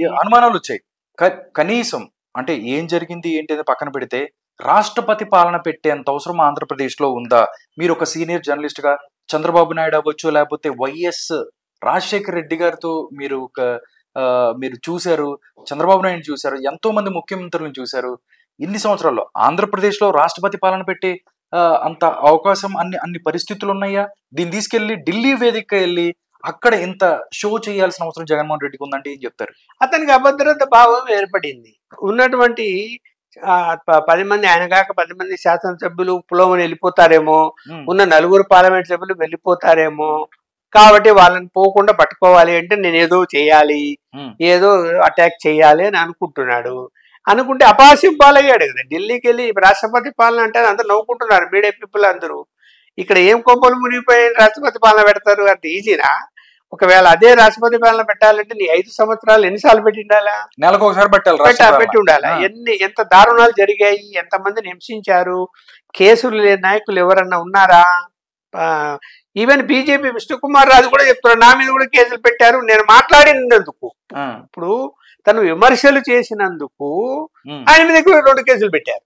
ఈ అనుమానాలు వచ్చాయి క- కనీసం అంటే ఏం జరిగింది ఏంటి అని పక్కన పెడితే రాష్ట్రపతి పాలన పెట్టేంత అవసరం ఆంధ్రప్రదేశ్ లో ఉందా మీరు ఒక సీనియర్ జర్నలిస్ట్ గా చంద్రబాబు నాయుడు అవ్వచ్చు లేకపోతే వైఎస్ రాజశేఖర్ రెడ్డి గారితో మీరు ఒక ఆ, మీరు చూశారు చంద్రబాబు నాయుడు చూశారు ఎంతో మంది ముఖ్యమంత్రులను చూశారు ఇన్ని సంవత్సరాల్లో ఆంధ్రప్రదేశ్ లో రాష్ట్రపతి పాలన పెట్టి ఆ, అంత అవకాశం అన్ని అన్ని పరిస్థితులు ఉన్నాయా దీన్ని తీసుకెళ్లి ఢిల్లీ వేదిక వెళ్ళి అక్కడ ఇంత షో చేయాల్సిన అవసరం జగన్మోహన్ రెడ్డికి ఉందంటే ఏం చెప్తారు అతనికి అభద్రత భావం ఏర్పడింది ఉన్నటువంటి ఆ, ప- పది మంది ఆయన కాక పది మంది శాసనసభ్యులు పులోమని వెళ్ళిపోతారేమో ఉమ్, ఉన్న నలుగురు పార్లమెంట్ సభ్యులు వెళ్ళిపోతారేమో కాబట్టి వాళ్ళని పోకుండా పట్టుకోవాలి అంటే నేను ఏదో చేయాలి ఉమ్, ఏదో అటాక్ చేయాలి అని అనుకుంటున్నాడు అనుకుంటే అపాస్యం పాలయ్యాడు కదా ఢిల్లీకి వెళ్ళి రాష్ట్రపతి పాలన అంటే అందరూ నవ్వుకుంటున్నారు మీడియా పీపుల్ అందరూ ఇక్కడ ఏం కొంపలు మునిగిపోయి రాష్ట్రపతి పాలన పెడతారు అంత ఈజీనా ఒకవేళ అదే రాష్ట్రపతి పాలన పెట్టాలంటే నీ ఐదు సంవత్సరాలు ఎన్నిసార్లు పెట్టి ఉండాలా నెలకు ఒకసారి పెట్టాలి పెట్ట రాష్ట్ర పెట్టి ఉండాలి ఆ. ఎన్ని ఎంత దారుణాలు జరిగాయి ఎంత మందిని హింసించారు కేసులు లేని నాయకులు ఎవరన్నా ఉన్నారా ఈవెన్ బీజేపీ విష్ణుకుమార్ రాజు కూడా చెప్తున్నారు నా మీద కూడా కేసులు పెట్టారు నేను మాట్లాడినందుకు ఆ, ఇప్పుడు తను విమర్శలు చేసినందుకు ఉమ్, ఆయన మీద కూడా రెండు కేసులు పెట్టారు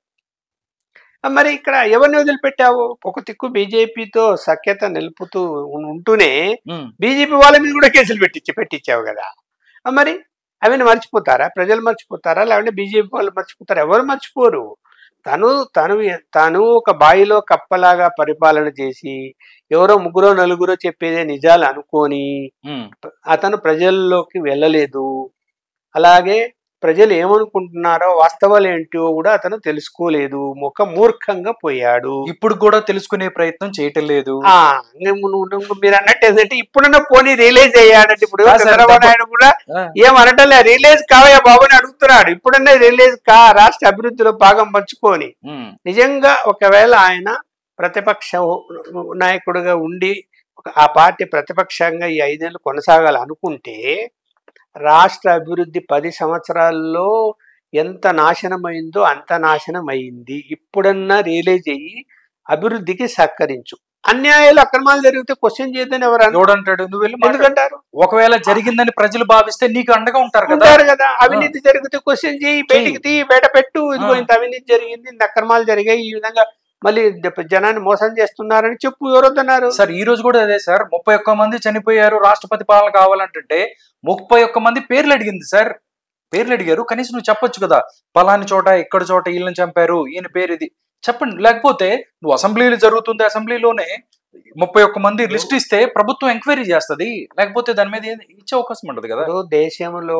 ఆ, మరి ఇక్కడ ఎవరిని వదిలిపెట్టావు ఒక తిక్కు బీజేపీతో సఖ్యత నిలుపుతూ ఉం- ఉంటూనే ఉమ్, బీజేపీ వాళ్ళ మీద కూడా కేసులు పెట్టించి పెట్టించావు కదా ఆ, మరి అవన్నీ మర్చిపోతారా ప్రజలు మర్చిపోతారా లేకుంటే బీజేపీ వాళ్ళు మర్చిపోతారా ఎవరు మర్చిపోరు తను తను తను ఒక బాయిలో కప్పలాగా పరిపాలన చేసి ఎవరో ముగ్గురో నలుగురో చెప్పేదే నిజాలు అనుకొని ఉమ్, అతను ప్రజల్లోకి వెళ్ళలేదు అలాగే ప్రజలు ఏమనుకుంటున్నారో వాస్తవాలు ఏంటో కూడా అతను తెలుసుకోలేదు ఒక మూర్ఖంగా పోయాడు ఇప్పుడు కూడా తెలుసుకునే ప్రయత్నం చేయటం లేదు ఆ, ఇంక నువ్వు- నువ్వు మీరు అన్నట్టు ఏంటంటే ఇప్పుడున్న పోనీ రిలీజ్ అయ్యాడంటే ఇప్పుడు ఆ, సరే, చంద్రబాబు తప్ప- నాయుడు కూడా ఆ, ఏం అనటలే రిలీజ్ కావయ్యా బాబు అని అడుగుతున్నాడు ఇప్పుడన్నా రిలీజ్ కా రాష్ట్ర అభివృద్ధిలో భాగం పంచుకొని ఉమ్, నిజంగా ఒకవేళ ఆయన ప్రతిపక్ష నాయకుడిగా ఉండి ఒక- ఆ పార్టీ ప్రతిపక్షంగా ఈ ఐదేళ్ళు కొనసాగాలనుకుంటే రాష్ట్ర అభివృద్ధి పది సంవత్సరాల్లో ఎంత నాశనమైందో అంత నాశనం అయింది ఇప్పుడన్నా రియలైజ్ అయ్యి అభివృద్ధికి సహకరించు అన్యాయాలు అక్రమాలు జరిగితే క్వశ్చన్ చేయొద్దని ఎవరు అన్నారు? ఎవడంటాడు నువ్వు వెళ్ళి మాట్లాడు. ఎందుకంటారు ఒకవేళ జరిగిందని ప్రజలు భావిస్తే నీకు అండగా ఉంటారు కదా ఉంటారు కదా అవినీతి జరిగితే క్వశ్చన్ చేయి బయటికి తీ బయట పెట్టు ఇదిగో ఆ. ఇంత అవినీతి జరిగింది ఇంత అక్రమాలు జరిగాయి ఈ విధంగా మళ్ళీ జ- జనాన్ని మోసం చేస్తున్నారని చెప్పు ఎవరొద్దన్నారు సార్ ఈ రోజు కూడా అదే సార్ ముప్పై ఒక్క మంది చనిపోయారు రాష్ట్రపతి పాలన కావాలంటుంటే ముప్పై ఒక్క మంది పేర్లు అడిగింది సార్ పేర్లు అడిగారు కనీసం నువ్వు చెప్పొచ్చు కదా పలాని చోట ఇక్కడ చోట వీళ్ళని చంపారు ఈయన పేరు ఇది చెప్పండి లేకపోతే నువ్వు అసెంబ్లీలు జరుగుతుంది అసెంబ్లీలోనే ముప్పై ఒక్క మంది లిస్ట్ ఇస్తే ప్రభుత్వం ఎంక్వైరీ చేస్తది లేకపోతే దాని మీద ఏది ఇచ్చే అవకాశం ఉండదు కదా ఇప్పుడు దేశంలో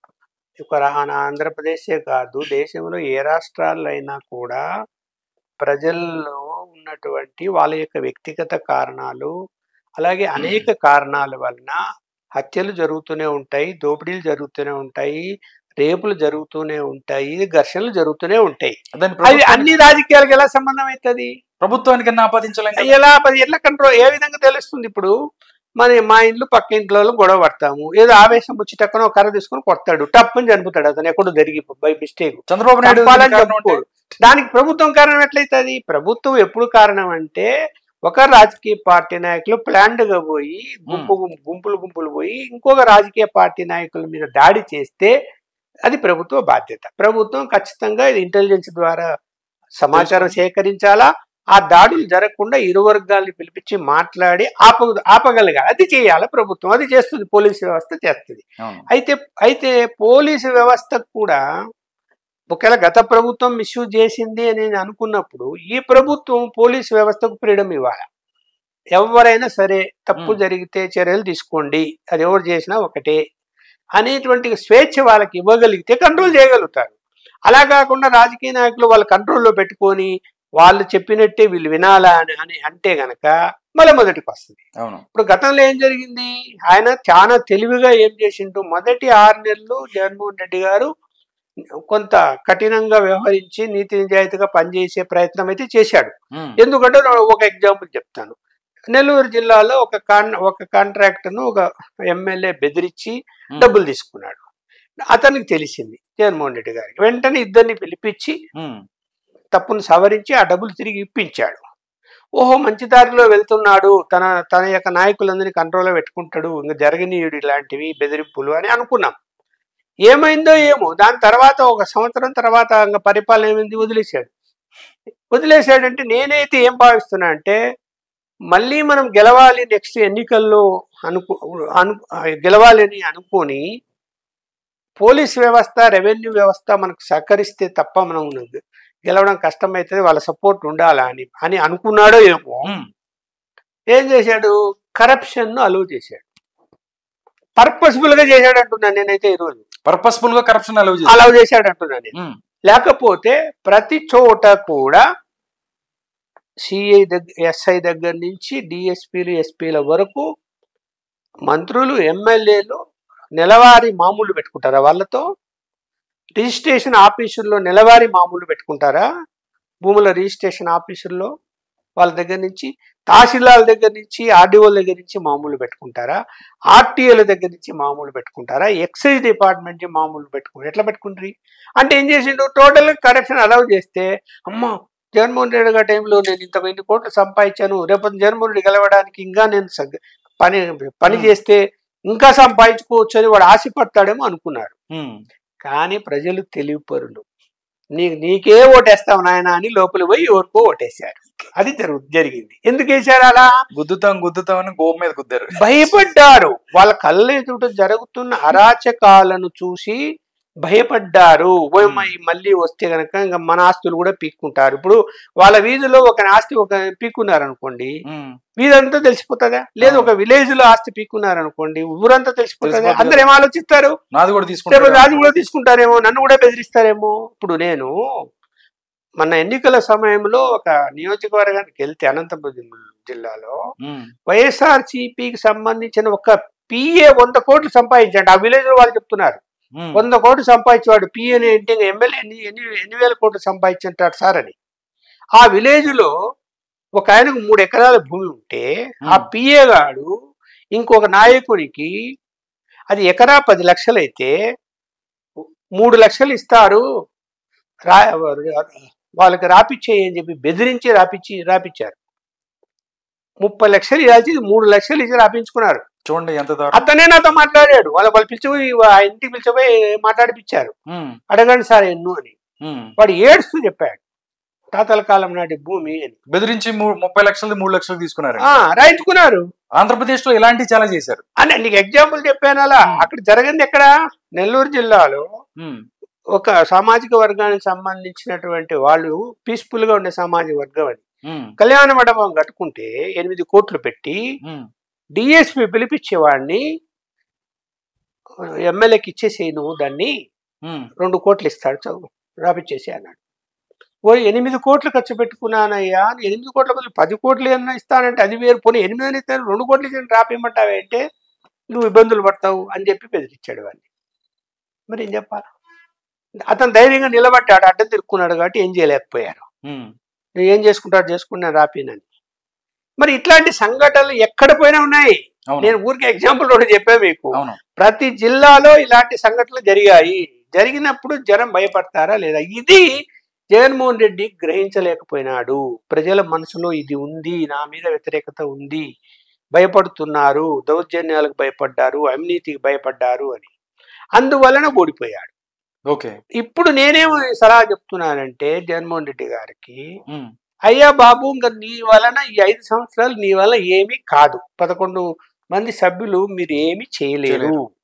ఒక రా- మన ఆంధ్రప్రదేశే కాదు దేశంలో ఏ రాష్ట్రాల్లో అయినా కూడా ప్రజల్లో ఉన్నటువంటి వాళ్ళ యొక్క వ్యక్తిగత కారణాలు అలాగే అనేక కారణాల వలన హత్యలు జరుగుతూనే ఉంటాయి దోపిడీలు జరుగుతూనే ఉంటాయి రేపులు జరుగుతూనే ఉంటాయి ఘర్షణలు జరుగుతూనే ఉంటాయి దాని అవి ప్రభుత్వానికి- అన్ని రాజకీయాలకు ఎలా సంబంధం అవుతుంది ప్రభుత్వానికి అన్న ఆపాదించలేం కదా. ఎలా పది ఎట్లా కంట్రోల్ ఏ విధంగా తెలుస్తుంది ఇప్పుడు మన మా ఇల్లు పక్క ఇంట్లో వాళ్ళు గొడవ పడతాము ఏదో ఆవేశం వచ్చి టక్కన ఒక కర్ర తీసుకొని కొడతాడు టప్పని చనిపోతాడు అతను ఎక్కడో జరిగి బై మిస్టేక్ చంద్రబాబు నాయుడు చంపాలని దీనికి కారణం అంటే- చెప్పుకోడు దానికి ప్రభుత్వం కారణం ఎట్లయితుంది ప్రభుత్వం ఎప్పుడు కారణం అంటే ఒక రాజకీయ పార్టీ నాయకులు ప్లాండ్ గా పోయి గుంపు గుంపు- గుంపులు గుంపులు పోయి ఇంకొక రాజకీయ పార్టీ నాయకుల మీద దాడి చేస్తే అది ప్రభుత్వ బాధ్యత ప్రభుత్వం ఖచ్చితంగా ఇది ఇంటెలిజెన్స్ ద్వారా సమాచారం సేకరించాలా ఆ దాడులు జరగకుండా ఇరు వర్గాల్ని పిలిపించి మాట్లాడి ఆప ఆపగలగాలి అది చేయాలి ప్రభుత్వం అది చేస్తుంది పోలీసు వ్యవస్థ చేస్తుంది అవును. అయితే అయితే పోలీసు వ్యవస్థ కూడా ఒకవేళ గత ప్రభుత్వం మిస్యూజ్ చేసింది అని నేను అనుకున్నప్పుడు ఈ ప్రభుత్వం పోలీసు వ్యవస్థకు ఫ్రీడమ్ ఇవ్వాలి ఎవరైనా సరే తప్పు Hmm. జరిగితే చర్యలు తీసుకోండి అది ఎవరు చేసినా ఒకటే అనేటువంటి స్వేచ్ఛ వాళ్ళకి ఇవ్వగలిగితే కంట్రోల్ చేయగలుగుతారు అలా కాకుండా రాజకీయ నాయకులు వాళ్ళ కంట్రోల్లో పెట్టుకొని వాళ్ళు చెప్పినట్టే వీళ్ళు వినాలా అని అని అంటే గనక మళ్ళీ మొదటికి వస్తుంది అవును ఇప్పుడు గతంలో ఏం జరిగింది ఆయన చాలా తెలివిగా ఏం చేసిండు మొదటి ఆరు నెలలు జగన్మోహన్ రెడ్డి గారు కొంత కఠినంగా వ్యవహరించి నీతి నిజాయితీగా పనిచేసే ప్రయత్నం అయితే చేశాడు ఉమ్, ఎందుకంటే నేను ఒక ఎగ్జాంపుల్ చెప్తాను నెల్లూరు జిల్లాలో ఒక కాన్ ఒక కాంట్రాక్టర్ను ఒక ఎమ్మెల్యే బెదిరించి ఉమ్, డబ్బులు తీసుకున్నాడు అతనికి తెలిసింది జగన్మోహన్ రెడ్డి గారికి వెంటనే ఇద్దరిని పిలిపించి ఉమ్, తప్పును సవరించి ఆ డబ్బులు తిరిగి ఇప్పించాడు ఓహో మంచి దారిలో వెళ్తున్నాడు తన తన యొక్క నాయకులందరినీ కంట్రోల్లో పెట్టుకుంటాడు ఇంకా జరగనీయుడు ఇలాంటివి బెదిరింపులు అని అనుకున్నాం ఏమైందో ఏమో దాని తర్వాత ఒక సంవత్సరం తర్వాత ఇంకా పరిపాలన ఏమైంది వదిలేశాడు వదిలేశాడంటే నేనైతే ఏం భావిస్తున్నా అంటే మళ్ళీ మనం గెలవాలి నెక్స్ట్ ఎన్నికల్లో అనుకు అను గెలవాలని అనుకొని పోలీస్ వ్యవస్థ రెవెన్యూ వ్యవస్థ మనకు సహకరిస్తే తప్ప మనం గెలవడం కష్టమవుతుంది వాళ్ళ సపోర్ట్ ఉండాలా అని అని అనుకున్నాడో ఏమో ఉమ్, ఏం చేశాడు కరప్షన్ ను అలవ్ చేశాడు పర్పస్ఫుల్ గా చేశాడు అంటున్నాను నేనైతే ఈరోజు పర్పస్ఫుల్ గా కరప్షన్ అలవ్ చేశారు అలవ్ చేశాడు అంటున్నాను నేను. ఉమ్, లేకపోతే ప్రతి చోట కూడా సిఐ దగ్గర ఎస్ఐ దగ్గర నుంచి డిఎస్పీలు ఎస్పీల వరకు మంత్రులు ఎమ్మెల్యేలు నెలవారీ మామూలు పెట్టుకుంటారా వాళ్ళతో రిజిస్ట్రేషన్ ఆఫీసుల్లో నెలవారీ మామూలు పెట్టుకుంటారా భూముల రిజిస్ట్రేషన్ ఆఫీసుల్లో వాళ్ళ దగ్గర నుంచి తహసీల్దార్ దగ్గర నుంచి ఆర్డీఓల దగ్గర నుంచి మామూలు పెట్టుకుంటారా ఆర్టీఏల దగ్గర నుంచి మామూలు పెట్టుకుంటారా ఎక్సైజ్ డిపార్ట్మెంట్ నుంచి మామూలు పెట్టుకుంటారు ఎట్లా పెట్టుకుంటారు అంటే ఏం చేసిండు టోటల్ కరప్షన్ అలౌ చేస్తే అమ్మో జగన్మోహన్ రెడ్డి గారి టైంలో నేను ఇంత ఎన్ని కోట్లు సంపాదించాను రేపు జగన్మోహన్ రెడ్డి గెలవడానికి ఇంకా నేను సగ్- పని పని Hmm. చేస్తే ఇంకా సంపాదించుకోవచ్చు అని వాడు ఆశపడతాడేమో అనుకున్నాడు ఉమ్, కానీ ప్రజలు తెలివిపరులు నీ నీకే ఓటేస్తావు నాయన అని లోపల పోయి ఎవరికో ఓటేశారు అది జరుగు జరిగింది ఎందుకు వేశారు అలా గుద్దుతాం గుద్దుతాం అని గోపు మీద గుద్దారు భయపడ్డారు వాళ్ళ కళ్ళ ఎదుట జరుగుతున్న అరాచకాలను చూసి భయపడ్డారు ఓయమ్మ ఈ మళ్ళీ వస్తే గనక ఇంకా మన ఆస్తులు కూడా పీక్కుంటారు ఇప్పుడు వాళ్ళ వీధిలో ఒక ఆస్తి ఒక పీక్కున్నారు అనుకోండి ఉమ్, వీధంతా తెలిసిపోతుందా లేదు ఒక విలేజ్ లో ఆస్తి పీక్కున్నారు అనుకోండి ఊరంతా తెలిసిపోతుందా తెలిసిపోతుంది. అందరు ఏం ఆలోచిస్తారు నాది కూడా రేపు తీసుకుంటారు రాజు కూడా తీసుకుంటారేమో నన్ను కూడా బెదిరిస్తారేమో ఇప్పుడు నేను మన ఎన్నికల సమయంలో ఒక నియోజకవర్గానికి వెళ్తే అనంతపురం జిల్లాలో ఉమ్, వైఎస్ఆర్ సిపికి సంబంధించిన ఒక పిఏ వంద కోట్లు సంపాదించండి ఆ విలేజ్ లో వాళ్ళు చెప్తున్నారు ఉమ్, వంద కోట్లు సంపాదించేవాడు పిఏని ఏంటి ఇంకా ఎమ్మెల్యే ఎన్ని ఎన్ని ఎన్ని వేల కోట్లు సంపాదించుంటాడు సార్ అని ఆ విలేజ్ లో ఒక ఆయనకు మూడు ఎకరాల భూమి ఉంటే ఆ Hmm. పిఏ గాడు ఇంకొక నాయకునికి అది ఎకరా పది లక్షలైతే మూడు లక్షలు ఇస్తారు రా వాళ్ళకి రాపిచ్చేయి అని చెప్పి బెదిరించి రాపిచ్చి రాపిచ్చారు ముప్పై లక్షలు ఇవ్వాల్సి మూడు లక్షలు ఇచ్చి రాపించుకున్నారు చూడండి ఎంత దారుణం అతనే నాతో మాట్లాడాడు వాళ్ళ వాళ్ళు పిలిచిపోయి ఆ ఇంటికి పిలిచిపోయి మాట్లాడిపించారు ఉమ్, అడగండి సార్ ఎన్ను అని ఉమ్. వాడు ఏడుస్తూ చెప్పాడు తాతల కాలం నాటి భూమి అని బెదిరించి మూ- ముప్పై లక్షలు మూడు లక్షలు తీసుకున్నారు ఆ, రాయించుకున్నారు ఆంధ్రప్రదేశ్ లో ఇలాంటివి చాలా చేశారు అని నీకు ఎగ్జాంపుల్ చెప్పాను అలా Hmm. అక్కడ జరిగింది ఎక్కడ నెల్లూరు జిల్లాలో ఉమ్, ఒక సామాజిక వర్గానికి సంబంధించినటువంటి వాళ్ళు పీస్ఫుల్ గా ఉండే సామాజిక వర్గం అది ఉమ్, కళ్యాణ మండపం కట్టుకుంటే ఎనిమిది కోట్లు పెట్టి ఉమ్, డిఎస్పి పిలిపించేవాడిని ఎమ్మెల్యేకి ఇచ్చేసేయి నువ్వు దాన్ని ఉమ్, రెండు కోట్లు ఇస్తాడు చదువు రాపిచ్చేసి అన్నాడు ఓ ఎనిమిది కోట్లు ఖర్చు పెట్టుకున్నానయ్యా ఎనిమిది కోట్ల బదులు పది కోట్లు ఏమన్నా ఇస్తానంటే అది వేరు పోనీ ఎనిమిది అని ఇస్తాను రెండు కోట్లు ఇచ్చి రాపిమ్మంటావే అంటే నువ్వు ఇబ్బందులు పడతావు అని చెప్పి బెదిరించాడు వాడిని మరి ఏం చెప్పాలి అతను ధైర్యంగా నిలబడ్డాడు అడ్డం తిరుక్కున్నాడు కాబట్టి ఏం చేయలేకపోయారు ఉమ్. నువ్వు ఏం చేసుకుంటాడు చేసుకుని నేను రాపినని మరి ఇట్లాంటి సంఘటనలు ఎక్కడ పోయినా ఉన్నాయి అవును నేను ఊరికే ఎగ్జాంపుల్ ఒకటి చెప్పా మీకు అవును ప్రతి జిల్లాలో ఇలాంటి సంఘటనలు జరిగాయి జరిగినప్పుడు జనం భయపడతారా లేదా ఇది జగన్మోహన్ రెడ్డి గ్రహించలేకపోయినాడు ప్రజల మనసులో ఇది ఉంది నా మీద వ్యతిరేకత ఉంది భయపడుతున్నారు దౌర్జన్యాలకు భయపడ్డారు అవినీతికి భయపడ్డారు అని అందువలన ఓడిపోయాడు ఓకే ఇప్పుడు నేనేం సలహా చెప్తున్నానంటే జగన్మోహన్ రెడ్డి గారికి ఉమ్, అయ్యా బాబు ఇంకా నీ వలన ఈ ఐదు సంవత్సరాలు నీ వల్ల ఏమీ కాదు పదకొండు మంది సభ్యులు మీరు ఏమీ చేయలేరు చేయలేరు.